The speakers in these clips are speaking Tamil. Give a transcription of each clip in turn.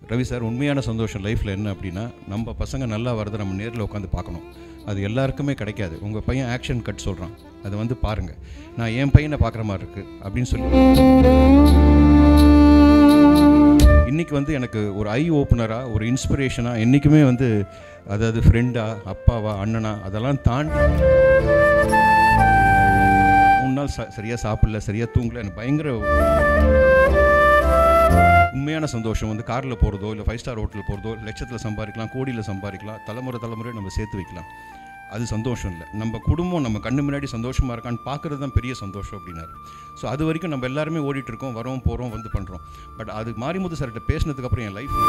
ரவி சார் உண்மையான சந்தோஷம் லைஃப்பில் என்ன அப்படின்னா நம்ம பசங்க நல்லா வரதை நம்ம நேரில் உட்காந்து பார்க்கணும் அது எல்லாருக்குமே கிடைக்காது உங்கள் பையன் ஆக்ஷன் கட் சொல்கிறான் அதை வந்து பாருங்கள் நான் என் பையனை பார்க்குற மாதிரி இருக்குது அப்படின்னு சொல்லி இன்றைக்கி வந்து எனக்கு ஒரு ஐ ஓப்பனராக ஒரு இன்ஸ்பிரேஷனாக என்றைக்குமே வந்து அதாவது ஃப்ரெண்டா அப்பாவா அண்ணனா அதெல்லாம் தாண்டி மூணு நாள் ச சரியாக சாப்பிடல சரியாக தூங்கல எனக்கு பயங்கர உண்மையான சந்தோஷம் வந்து காரில் போகிறதோ இல்லை ஃபைவ் ஸ்டார் ஹோட்டலில் போகிறதோ லட்சத்தில் சம்பாதிக்கலாம் கோடியில் சம்பாதிக்கலாம் தலைமுறை தலைமுறை நம்ம சேர்த்து வைக்கலாம் அது சந்தோஷம் இல்லை நம்ம குடும்பம் நம்ம கண்ணு முன்னாடி சந்தோஷமாக இருக்கான்னு பார்க்குறது தான் பெரிய சந்தோஷம் அப்படின்னாரு ஸோ அது வரைக்கும் நம்ம எல்லாருமே ஓடிட்டு இருக்கோம் வரோம் போகிறோம் வந்து பண்ணுறோம் பட் அது மாரிமுத்து சார்கிட்ட பேசினதுக்கப்புறம் என் லைஃப்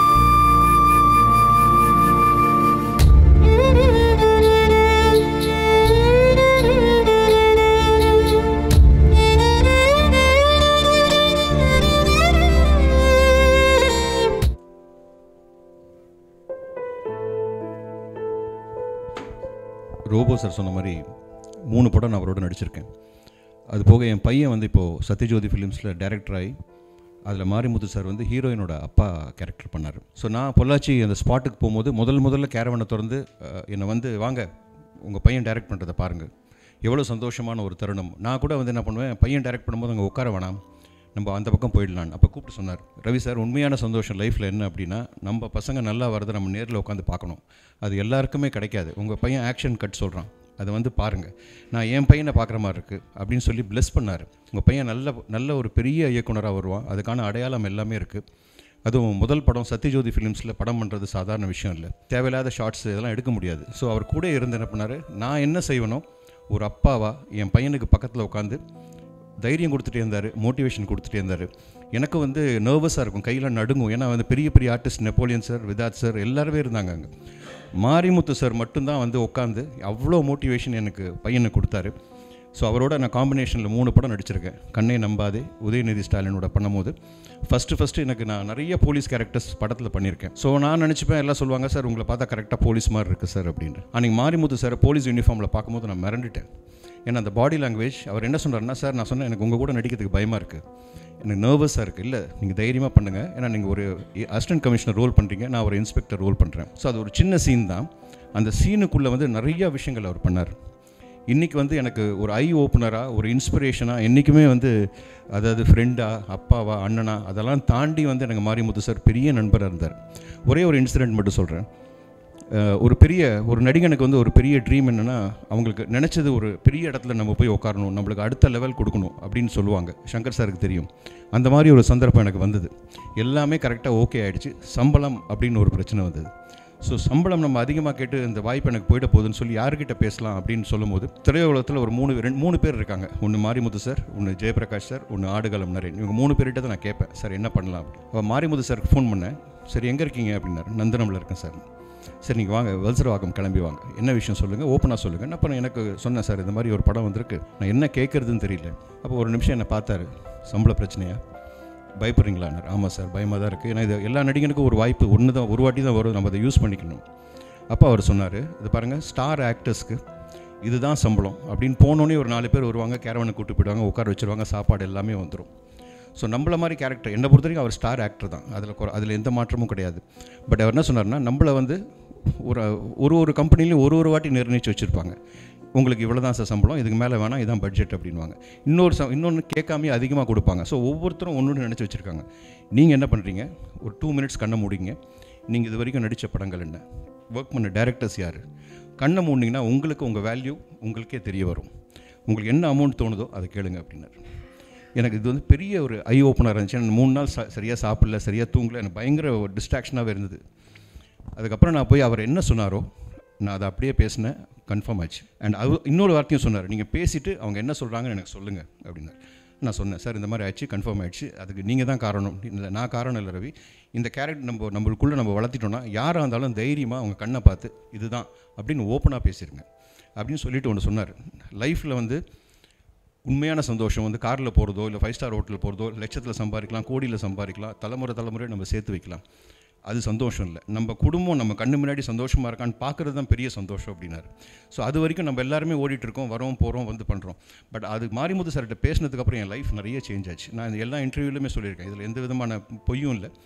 ரோபோ சார் சொன்ன மாதிரி மூணு படம் நான் அவரோட நடிச்சிருக்கேன் அது போக என் பையன் வந்து இப்போது சத்யஜோதி ஃபிலிம்ஸில் டைரக்டர் ஆகி அதில் மாரிமுத்து சார் வந்து ஹீரோயினோட அப்பா கேரக்டர் பண்ணார் ஸோ நான் பொள்ளாச்சி அந்த ஸ்பாட்டுக்கு போகும்போது முதல் முதல்ல கேரவனை திறந்து அஹ், என்னை வந்து வாங்க உங்கள் பையன் டைரக்ட் பண்ணுறதை பாருங்கள் எவ்வளோ சந்தோஷமான ஒரு தருணம் நான் கூட வந்து என்ன பண்ணுவேன் பையன் டைரக்ட் பண்ணும்போது அங்கே உட்கார வேணாம் நம்ம அந்த பக்கம் போயிடலான்னு அப்போ கூப்பிட்டு சொன்னார் ரவி சார் உண்மையான சந்தோஷம் லைஃப்பில் என்ன அப்படின்னா நம்ம பசங்க நல்லா வரதை நம்ம நேரில் உட்காந்து பார்க்கணும் அது எல்லாருக்குமே கிடைக்காது உங்கள் பையன் ஆக்ஷன் கட் சொல்கிறான் அதை வந்து பாருங்கள் நான் என் பையனை பார்க்குற மாதிரி இருக்குது அப்படின்னு சொல்லி bless பண்ணார் உங்கள் பையன் நல்ல நல்ல ஒரு பெரிய இயக்குனராக வருவான் அதுக்கான அடையாளம் எல்லாமே இருக்குது அதுவும் முதல் படம் சத்யஜோதி ஃபிலிம்ஸில் படம் பண்ணுறது சாதாரண விஷயம் இல்லை தேவையில்லாத ஷார்ட்ஸ் இதெல்லாம் எடுக்க முடியாது ஸோ அவர் கூட இருந்து என்ன பண்ணார் நான் என்ன செய்வனோ ஒரு அப்பாவா என் பையனுக்கு பக்கத்தில் உட்காந்து தைரியம் கொடுத்துட்டே இருந்தார் மோட்டிவேஷன் கொடுத்துட்டே இருந்தார் எனக்கு வந்து நர்வஸாக இருக்கும் கையில் நடுங்கும் ஏன்னா வந்து பெரிய பெரிய ஆர்டிஸ்ட் நெப்போலியன் சார் விதாத் சார் எல்லாருமே இருந்தாங்க அங்கே மாரிமுத்து சார் மட்டும்தான் வந்து உட்காந்து அவ்வளோ மோட்டிவேஷன் எனக்கு பையனுக்கு கொடுத்தாரு ஸோ அவரோட நான் காம்பினேஷனில் மூணு படம் நடிச்சிருக்கேன் கண்ணை நம்பாதே உதயநிதி ஸ்டாலினோட பண்ணும்போது ஃபஸ்ட்டு ஃபஸ்ட்டு எனக்கு நான் நிறைய போலீஸ் கேரக்டர்ஸ் படத்தில் பண்ணியிருக்கேன் ஸோ நான் நினச்சிப்பேன் எல்லாம் சொல்லுவாங்க சார் உங்களை பார்த்தா கரெக்டாக போலீஸ் மாதிரி இருக்குது சார் அப்படின்னு அன்றைக்கி மாரிமுத்து சார் போலீஸ் யூனிஃபார்மில் பார்க்கும்போது நான் மிரண்டுட்டேன் ஏன்னா அந்த பாடி லாங்குவேஜ் அவர் என்ன சொன்னார்னா சார் நான் சொன்னேன் எனக்கு உங்கள் கூட நடிக்கிறதுக்கு பயமாக இருக்குது எனக்கு நர்வஸாக இருக்குது இல்லை நீங்கள் தைரியமாக பண்ணுங்கள் ஏன்னா நீங்கள் ஒரு அசிஸ்டன்ட் கமிஷனர் ரோல் பண்ணுறீங்க நான் ஒரு இன்ஸ்பெக்டர் ரோல் பண்ணுறேன் ஸோ அது ஒரு சின்ன சீன் தான் அந்த சீனுக்குள்ளே வந்து நிறைய விஷயங்கள் அவர் பண்ணார் இன்றைக்கி வந்து எனக்கு ஒரு ஐ ஓப்பனராக ஒரு இன்ஸ்பிரேஷனாக என்றைக்குமே வந்து அதாவது ஃப்ரெண்டா அப்பாவா அண்ணனா அதெல்லாம் தாண்டி வந்து எனக்கு மாரிமுத்து சார் பெரிய நண்பராக இருந்தார் ஒரே ஒரு இன்சிடெண்ட் மட்டும் சொல்கிறேன் அஹ் ஒரு பெரிய ஒரு நடிகனுக்கு வந்து ஒரு பெரிய ட்ரீம் என்னென்னா அவங்களுக்கு நினச்சது ஒரு பெரிய இடத்துல நம்ம போய் உட்காரணும் நம்மளுக்கு அடுத்த லெவல் கொடுக்கணும் அப்படின்னு சொல்லுவாங்க சங்கர் சாருக்கு தெரியும் அந்த மாதிரி ஒரு சந்தர்ப்பம் எனக்கு வந்தது எல்லாமே கரெக்டாக ஓகே ஆயிடுச்சு சம்பளம் அப்படின்னு ஒரு பிரச்சனை வந்தது ஸோ சம்பளம் நம்ம அதிகமாக கேட்டு இந்த வாய்ப்பு எனக்கு போயிட போகுதுன்னு சொல்லி யார்கிட்ட பேசலாம் அப்படின்னு சொல்லும்போது திரையுலகத்தில் ஒரு மூணு ரெண்டு மூணு பேர் இருக்காங்க ஒன்று மாரிமுத்து சார் ஒன்று ஜெயபிரகாஷ் சார் ஒன்று ஆடுகளம் நரேன் இவங்க மூணு பேர்கிட்ட தான் நான் கேட்பேன் சார் என்ன பண்ணலாம் அப்படி அப்போ மாரிமுத்து சாருக்கு ஃபோன் பண்ணேன் சரி எங்கே இருக்கீங்க அப்படின்னாரு நந்தனமில் இருக்கேன் சார் சரி நீங்கள் வாங்க வல்சரவாக்கம் கிளம்பி வாங்க என்ன விஷயம் சொல்லுங்கள் ஓப்பனாக சொல்லுங்கள் அப்புறம் எனக்கு சொன்னேன் சார் இந்த மாதிரி ஒரு படம் வந்திருக்கு நான் என்ன கேட்குறதுன்னு தெரியல அப்போ ஒரு நிமிஷம் என்னை பார்த்தாரு சம்பள பிரச்சனையா பயப்படுறீங்களான்னார் ஆமாம் சார் பயமாக தான் இருக்குது ஏன்னா இது எல்லா நடிகனுக்கும் ஒரு வாய்ப்பு ஒன்று தான் ஒரு வாட்டி தான் வரும் நம்ம அதை யூஸ் பண்ணிக்கணும் அப்போ அவர் சொன்னார் இது பாருங்கள் ஸ்டார் ஆக்டர்ஸ்க்கு இதுதான் சம்பளம் அப்படின்னு போனோடனே ஒரு நாலு பேர் வருவாங்க கேரவனை கூட்டு போயிடுவாங்க உட்கார வச்சுருவாங்க சாப்பாடு எல்லாமே வந்துடும் ஸோ நம்மள மாதிரி கேரக்டர் என்னை பொறுத்த வரைக்கும் அவர் ஸ்டார் ஆக்டர் தான் அதில் குறை அதில் எந்த மாற்றமும் கிடையாது பட் அவர் என்ன சொன்னார்னா நம்மளை வந்து ஒரு ஒரு ஒரு கம்பெனிலையும் ஒரு ஒரு வாட்டி நிர்ணயிச்சு வச்சுருப்பாங்க உங்களுக்கு இவ்வளோ தான் சார் சம்பளம் இதுக்கு மேலே வேணாம் இதான் பட்ஜெட் அப்படின்வாங்க இன்னொரு ச இன்னொன்று கேட்காமே அதிகமாக கொடுப்பாங்க ஸோ ஒவ்வொருத்தரும் ஒன்று ஒன்று நினச்சி வச்சுருக்காங்க நீங்கள் என்ன பண்ணுறீங்க ஒரு டூ மினிட்ஸ் கண்ணை மூடிங்க நீங்கள் இது வரைக்கும் நடித்த படங்கள் என்ன ஒர்க் பண்ண டேரக்டர்ஸ் யார் கண்ணை மூடினீங்கன்னா உங்களுக்கு உங்கள் வேல்யூ உங்களுக்கே தெரிய வரும் உங்களுக்கு என்ன அமௌண்ட் தோணுதோ அதை கேளுங்க அப்படின்னாரு எனக்கு இது வந்து பெரிய ஒரு ஐ ஓப்பனாக இருந்துச்சு நான் மூணு நாள் ச சரியாக சாப்பிடல சரியாக தூங்கல எனக்கு பயங்கர ஒரு டிஸ்ட்ராக்ஷனாகவே இருந்தது அதுக்கப்புறம் நான் போய் அவர் என்ன சொன்னாரோ நான் அதை அப்படியே பேசினேன் கன்ஃபார்ம் ஆச்சு அண்ட் அது இன்னொரு வார்த்தையும் சொன்னார் நீங்கள் பேசிவிட்டு அவங்க என்ன சொல்கிறாங்கன்னு எனக்கு சொல்லுங்கள் அப்படின்னாரு நான் சொன்னேன் சார் இந்த மாதிரி ஆச்சு கன்ஃபார்ம் ஆயிடுச்சு அதுக்கு நீங்கள் தான் காரணம் இல்லை நான் காரணம் இல்லை ரவி இந்த கேரக்டர் நம்ம நம்மளுக்குள்ளே நம்ம வளர்த்திட்டோம்னா யாராக இருந்தாலும் தைரியமாக அவங்க கண்ணை பார்த்து இதுதான் அப்படின்னு ஓப்பனாக பேசிடுங்க அப்படின்னு சொல்லிட்டு ஒன்று சொன்னார் லைஃப்பில் வந்து உண்மையான சந்தோஷம் வந்து காரில் போகிறதோ இல்லை ஃபைவ் ஸ்டார் ஹோட்டலில் போகிறதோ லட்சத்தில் சம்பாதிக்கலாம் கோடியில் சம்பாதிக்கலாம் தலைமுறை தலைமுறை நம்ம சேர்த்து வைக்கலாம் அது சந்தோஷம் இல்லை நம்ம குடும்பம் நம்ம கண்ணு முன்னாடி சந்தோஷமாக இருக்கான்னு பார்க்குறது தான் பெரிய சந்தோஷம் அப்படின்னாரு ஸோ அது வரைக்கும் நம்ம எல்லாருமே ஓடிட்டு இருக்கோம் வரோம் போகிறோம் வந்து பண்ணுறோம் பட் அது மாரிமுத்து சார்கிட்ட பேசினதுக்கப்புறம் என் லைஃப் நிறைய சேஞ்ச் ஆச்சு நான் இது எல்லா இன்டர்வியூலையுமே சொல்லியிருக்கேன் இதில் எந்த விதமான பொய்யும் இல்லை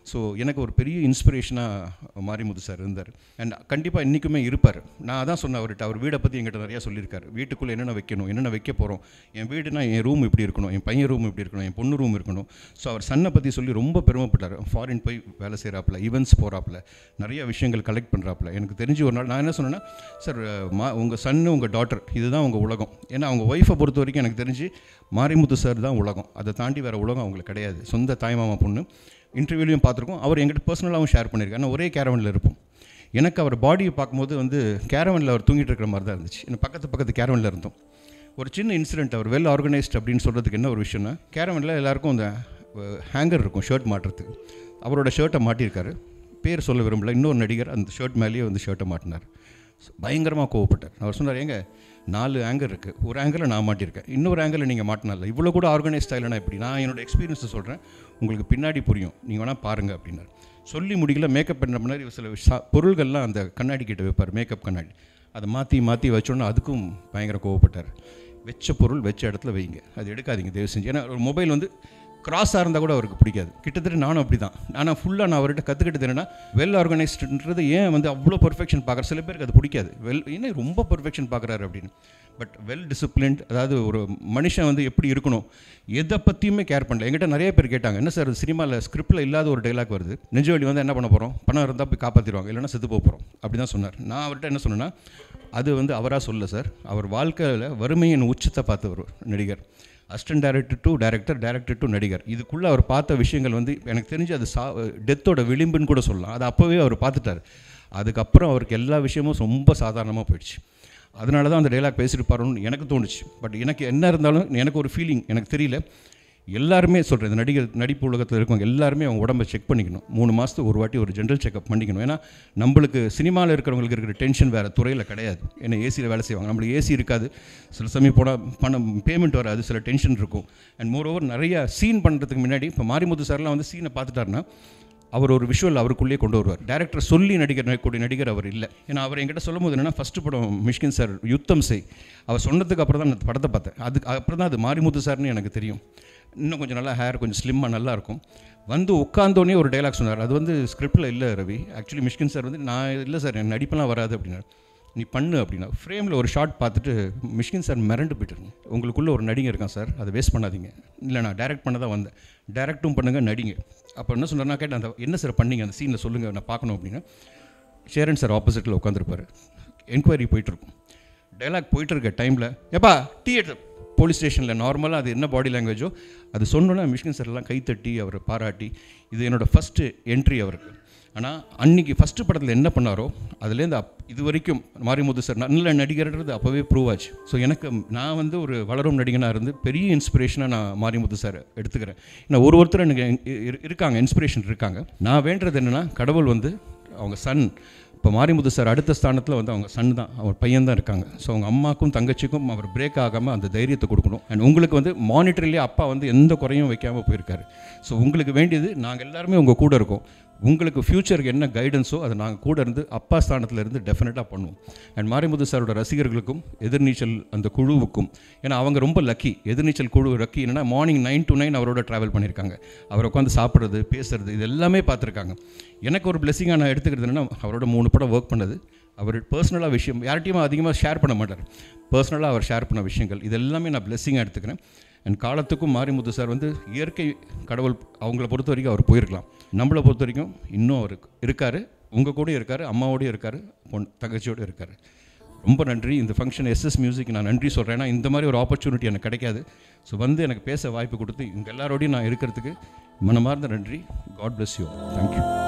ஸோ எனக்கு ஒரு பெரிய இன்ஸ்பிரேஷனாக மாரிமுத்து சார் இருந்தார் அண்ட் கண்டிப்பாக இன்றைக்குமே இருப்பார் நான் அதான் சொன்னேன் அவர்கிட்ட அவர் வீடை பற்றி என்கிட்ட நிறையா சொல்லியிருக்காரு வீட்டுக்குள்ளே என்னென்ன வைக்கணும் என்னென்ன வைக்க போகிறோம் என் வீடுனா என் ரூம் இப்படி இருக்கணும் என் பையன் ரூம் இப்படி இருக்கணும் என் பொண்ணு ரூம் இருக்கணும் ஸோ அவர் சன்னை பற்றி சொல்லி ரொம்ப பெருமைப்பட்டார் ஃபாரின் போய் வேலை செய்கிறாப்புல ஈவெண்ட்ஸ் போகிறாப்புல நிறைய விஷயங்கள் கலெக்ட் பண்ணுறாப்புல எனக்கு தெரிஞ்சு ஒரு நாள் நான் என்ன சொன்னேன்னா சார் மா உங்கள் சன்னு உங்கள் டாட்டர் இதுதான் உங்கள் உலகம் ஏன்னா அவங்க ஒய்ஃபை பொறுத்த வரைக்கும் எனக்கு தெரிஞ்சு மாரிமுத்து சார் தான் உலகம் அதை தாண்டி வேறு உலகம் அவங்களுக்கு கிடையாது சொந்த தாய்மாமா பொண்ணு இன்டர்வியூலையும் பார்த்துருக்கோம் அவர் எங்கிட்ட பர்சனலாகவும் ஷேர் பண்ணியிருக்காரு ஏன்னா ஒரே கேரவனில் இருப்போம் எனக்கு அவர் பாடியை பார்க்கும்போது வந்து கேரவனில் அவர் தூங்கிட்டு இருக்கிற மாதிரி தான் இருந்துச்சு எனக்கு பக்கத்து பக்கத்து கேரவனில் இருந்தோம் ஒரு சின்ன இன்சிடென்ட் அவர் வெல் ஆர்கனைஸ்ட் அப்படின்னு சொல்கிறதுக்கு என்ன ஒரு விஷயம்னா கேரவனில் எல்லாருக்கும் அந்த ஹேங்கர் இருக்கும் ஷர்ட் மாட்டுறதுக்கு அவரோட ஷர்ட்டை மாட்டியிருக்காரு பேர் சொல்ல விரும்பல இன்னொரு நடிகர் அந்த ஷர்ட் மேலேயே வந்து ஷர்ட்டை மாட்டினார் பயங்கரமாக கோவப்பட்டார் அவர் சொன்னார் ஏங்க நாலு ஆங்கர் இருக்குது ஒரு ஆங்கரில் நான் மாட்டியிருக்கேன் இன்னொரு ஆங்கரில் நீங்கள் மாட்டினால இவ்வளோ கூட ஆர்கனைஸ் ஸ்டைலாக எப்படி நான் என்னோட எக்ஸ்பீரியன்ஸை சொல்கிறேன் உங்களுக்கு பின்னாடி புரியும் நீங்கள் வேணால் பாருங்கள் அப்படின்னார் சொல்லி முடிக்கல மேக்கப் பண்ண முன்னாடி சில சா- பொருள்கள்லாம் அந்த கண்ணாடி கிட்ட வைப்பார் மேக்கப் கண்ணாடி அதை மாற்றி மாற்றி வச்சோன்னா அதுக்கும் பயங்கர கோவப்பட்டார் வச்ச பொருள் வச்ச இடத்துல வைங்க அது எடுக்காதீங்க தயவு செஞ்சு ஏன்னா ஒரு மொபைல் வந்து கிராஸாக இருந்தால் கூட அவருக்கு பிடிக்காது கிட்டத்தட்ட நானும் அப்படி தான் ஆனால் ஃபுல்லாக நான் அவர்கிட்ட கற்றுக்கிட்டது என்னன்னா வெல் ஆர்கனைஸ்டுன்றது ஏன் வந்து அவ்வளோ பர்ஃபெக்ஷன் பார்க்குற சில பேருக்கு அது பிடிக்காது வெல் என்ன ரொம்ப பர்ஃபெக்ஷன் பார்க்குறாரு அப்படின்னு பட் வெல் டிசிப்ளின்ட் அதாவது ஒரு மனுஷன் வந்து எப்படி இருக்கணும் எதை பற்றியுமே கேர் பண்ணல என்கிட்ட நிறைய பேர் கேட்டாங்க என்ன சார் சினிமாவில் ஸ்கிரிப்டில் இல்லாத ஒரு டைலாக் வருது நெஞ்சவழி வந்து என்ன பண்ண போகிறோம் பணம் இருந்தால் போய் காப்பாற்றிடுவாங்க இல்லைன்னா செத்து போக போகிறோம் அப்படி தான் சொன்னார் நான் அவர்கிட்ட என்ன சொன்னேன்னா அது வந்து அவராக சொல்ல சார் அவர் வாழ்க்கையில் வறுமையின் உச்சத்தை பார்த்தவர் நடிகர் assistant director to director director to நடிகர் இதுக்குள்ளே அவர் பார்த்த விஷயங்கள் வந்து எனக்கு தெரிஞ்சு அது சா டெத்தோட விளிம்புன்னு கூட சொல்லலாம் அது அப்போவே அவர் பார்த்துட்டார் அதுக்கப்புறம் அவருக்கு எல்லா விஷயமும் ரொம்ப சாதாரணமாக போயிடுச்சு அதனால தான் அந்த டைலாக் பேசியிருப்பாருன்னு எனக்கு தோணுச்சு பட் எனக்கு என்ன இருந்தாலும் எனக்கு ஒரு ஃபீலிங் எனக்கு தெரியல எல்லாருமே சொல்கிறேன் இந்த நடிகர் நடிப்பு உலகத்தில் இருக்கவங்க எல்லாருமே அவங்க உடம்பை செக் பண்ணிக்கணும் மூணு மாதத்துக்கு ஒரு வாட்டி ஒரு ஜென்ரல் செக்அப் பண்ணிக்கணும் ஏன்னா நம்மளுக்கு சினிமாவில் இருக்கிறவங்களுக்கு இருக்கிற டென்ஷன் வேறு துறையில் கிடையாது ஏன்னா ஏசியில் வேலை செய்வாங்க நம்மளுக்கு ஏசி இருக்காது சில சமயம் போனால் பணம் பேமெண்ட் வராது சில டென்ஷன் இருக்கும் அண்ட் மோர் ஓவர் நிறைய சீன் பண்ணுறதுக்கு முன்னாடி இப்போ மாரிமுத்து சார்லாம் வந்து சீனை பார்த்துட்டாருன்னா அவர் ஒரு விஷுவல் அவருக்குள்ளேயே கொண்டு வருவார் டேரக்டர் சொல்லி நடிகர் கூடிய நடிகர் அவர் இல்லை ஏன்னா அவர் என்கிட்ட சொல்லும் போது என்னன்னா ஃபஸ்ட்டு படம் மிஷ்கின் சார் யுத்தம் செய் அவர் சொன்னதுக்கு அப்புறம் தான் நான் அந்த படத்தை பார்த்தேன் அதுக்கு அப்புறம் தான் அது மாரிமுத்து சார்னு எனக்கு தெரியும் இன்னும் கொஞ்சம் நல்லா ஹேர் கொஞ்சம் ஸ்லிம்மாக நல்லா இருக்கும் வந்து உட்காந்தோடனே ஒரு டைலாக் சொன்னார் அது வந்து ஸ்கிரிப்டில் இல்லை ரவி ஆக்சுவலி மிஷ்கின் சார் வந்து நான் இல்லை சார் என் நடிப்பெல்லாம் வராது அப்படின்னாரு நீ பண்ணு அப்படின்னா ஃப்ரேமில் ஒரு ஷாட் பார்த்துட்டு மிஷ்கின் சார் மிரண்டு போயிட்டாருங்க உங்களுக்குள்ளே ஒரு நடிகை இருக்கான் சார் அதை வேஸ்ட் பண்ணாதீங்க இல்லை நான் டைரக்ட் பண்ண தான் வந்தேன் டைரக்டும் பண்ணுங்க நடிங்க அப்போ என்ன சொன்னார் நான் கேட்டேன் அந்த என்ன சார் பண்ணீங்க அந்த சீனில் சொல்லுங்கள் நான் பார்க்கணும் அப்படின்னா ஷேரன் சார் ஆப்போசிட்டில் உட்காந்துருப்பார் என்கொயரி போயிட்டுருக்கும் டைலாக் போயிட்டு இருக்க டைமில் ஏப்பா டீ எடுத்து போலீஸ் ஸ்டேஷனில் நார்மலாக அது என்ன பாடி லாங்குவேஜோ அது சொன்னோன்னா மிஷ்கின் சார் எல்லாம் கைத்தட்டி அவரை பாராட்டி இது என்னோடய ஃபஸ்ட்டு என்ட்ரி அவருக்கு ஆனால் அன்னைக்கு ஃபஸ்ட்டு படத்தில் என்ன பண்ணாரோ அதுலேருந்து அப் இது வரைக்கும் மாரிமுத்து சார் நல்ல நடிகர்ன்றது அப்போவே ப்ரூவ் ஆச்சு ஸோ எனக்கு நான் வந்து ஒரு வளரும் நடிகனாக இருந்து பெரிய இன்ஸ்பிரேஷனாக நான் மாரிமுத்து சார் எடுத்துக்கிறேன் ஏன்னா ஒரு ஒருத்தர் எனக்கு இ- இரு- இருக்காங்க இன்ஸ்பிரேஷன் இருக்காங்க நான் வேண்டது என்னென்னா கடவுள் வந்து அவங்க சன் இப்போ மாரிமுத்து சார் அடுத்த ஸ்தானத்தில் வந்து அவங்க சன் தான் அவர் பையன் தான் இருக்காங்க ஸோ அவங்க அம்மாக்கும் தங்கச்சிக்கும் அவர் பிரேக் ஆகாமல் அந்த தைரியத்தை கொடுக்கணும் அண்ட் உங்களுக்கு வந்து மானிட்டர்லேயே அப்பா வந்து எந்த குறையும் வைக்காமல் போயிருக்காரு ஸோ உங்களுக்கு வேண்டியது நாங்கள் எல்லாருமே உங்கள் கூட இருக்கோம் உங்களுக்கு ஃப்யூச்சருக்கு என்ன கைடன்ஸோ அதை நாங்கள் கூட இருந்து அப்பா ஸ்தானத்தில் இருந்து டெஃபினட்டாக பண்ணுவோம் அண்ட் மாரிமுத்து சாரோட ரசிகர்களுக்கும் எதிர்நீச்சல் அந்த குழுவுக்கும் ஏன்னா அவங்க ரொம்ப லக்கி எதிர்நீச்சல் குழு லக்கி என்னன்னா மார்னிங் நைன் டு நைன் அவரோட ட்ராவல் பண்ணியிருக்காங்க அவர் உட்காந்து சாப்பிட்றது பேசுறது இது எல்லாமே பார்த்துருக்காங்க எனக்கு ஒரு பிளெஸிங்காக நான் எடுத்துக்கிறது என்னன்னா அவரோட மூணு படம் ஒர்க் பண்ணது அவர் பர்சனலாக விஷயம் யார்கிட்டையும் அதிகமாக ஷேர் பண்ண மாட்டார் பர்சனலாக அவர் ஷேர் பண்ண விஷயங்கள் இது எல்லாமே நான் பிளெஸிங்காக எடுத்துக்கிறேன் அண்ட் காலத்துக்கும் மாரிமுத்து சார் வந்து இயற்கை கடவுள் அவங்கள பொறுத்த வரைக்கும் அவர் போயிருக்கலாம் நம்மளை பொறுத்த வரைக்கும் இன்னும் அவர் இருக்கார் உங்கள் கூடயும் இருக்கார் அம்மாவோடயும் இருக்கார் பொன் தங்கச்சியோடு இருக்கார் ரொம்ப நன்றி இந்த ஃபங்க்ஷன் எஸ்எஸ் மியூசிக் நான் நன்றி சொல்கிறேன் ஏன்னா இந்த மாதிரி ஒரு ஆப்பர்ச்சுனிட்டி எனக்கு கிடைக்காது ஸோ வந்து எனக்கு பேச வாய்ப்பு கொடுத்து இங்கே எல்லாரோடையும் நான் இருக்கிறதுக்கு மனமார்ந்த நன்றி காட் bless யூ தேங்க்யூ